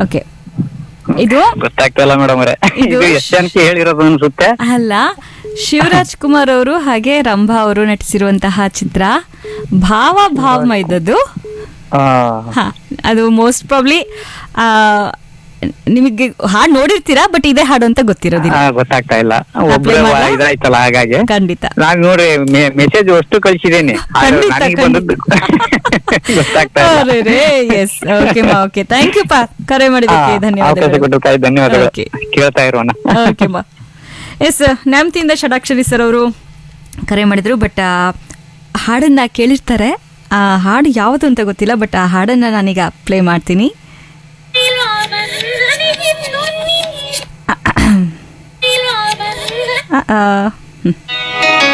Okay ಇದು ಗೊತ್ತಾಗ್ತಲ್ಲ madam ಅವರೇ ಇದು ಇದು ಎಷ್ಟು ಜನಕ್ಕೆ ಹೇಳಿರೋದು ಅನ್ಸುತ್ತೆ ಅಲ್ಲ ಶಿವರಾಜ್ ಕುಮಾರ್ ಅವರು ಹಾಗೆ ರಂಭಾ ಅವರು ನಟಿಸಿರುವಂತಹ ಚಿತ್ರ ಭಾವ ಭಾವಮ ಇದ್ದದ್ದು ಆ, ಹಾ ಅದು ಮೋಸ್ಟ್ ಪ್ರಾಬ್ಲಿ ನಿಮಗೆ ಹಾಡು ನೋಡಿರ್ತೀರಾ ಬಟ್ ಇದೇ ಹಾಡು ಅಂತ ಗೊತ್ತಿರೋದಿಲ್ಲ ಆ, ಗೊತ್ತಾಗ್ತಾ ಇಲ್ಲ Apply ಒಬ್ರೆ ಮಾಡ್ಲಾ? ಇದಾಯ್ತಲ್ಲ ಹಾಗಾಗಿ ಖಂಡಿತ ನಾನ್ ನೋಡಿ ಮೆಸೇಜ್ ಅಷ್ಟು ಕಳ್ಸಿದ್ದೇನೆ ಆದ್ರೆ ಖಂಡಿತ, ನನಗೆ ಬಂದದ್ದು ಗೊತ್ತಾಗ್ತಾ ಇಲ್ಲ ಎಸ್ ಓಕೆ ಮಾ ಓಕೆ ಥ್ಯಾಂಕ್ ಯು ಪಾ ಕರೆ ಆ, ಮಾಡಿದ್ದಕ್ಕೆ ಅವಕಾಶ ಧನ್ಯವಾದಗಳು ಕೊಟ್ಟಕ್ಕಾಗಿ ಧನ್ಯವಾದಗಳು Okay. ಕೇಳ್ತಾ ಇರೋಣ ಓಕೆ ಮಾ ಎಸ್ ನ್ಯಾಮತಿಯಿಂದ ಷಡಾಕ್ಷರಿ ಸರ್ ಅವರು ಕರೆ ಮಾಡಿದ್ರು ಬಟ್ ಹಾಡನ್ನ ಕೇಳಿರ್ತಾರೆ ಆ ಹಾಡು ಯಾವುದು ಅಂತ ಗೊತ್ತಿಲ್ಲ ಬಟ್ ಆ ಹಾಡನ್ನ ನಾನೀಗ ಪ್ಲೇ ಮಾಡ್ತೀನಿ ಆ, ಆ, ಹ್ಮ್.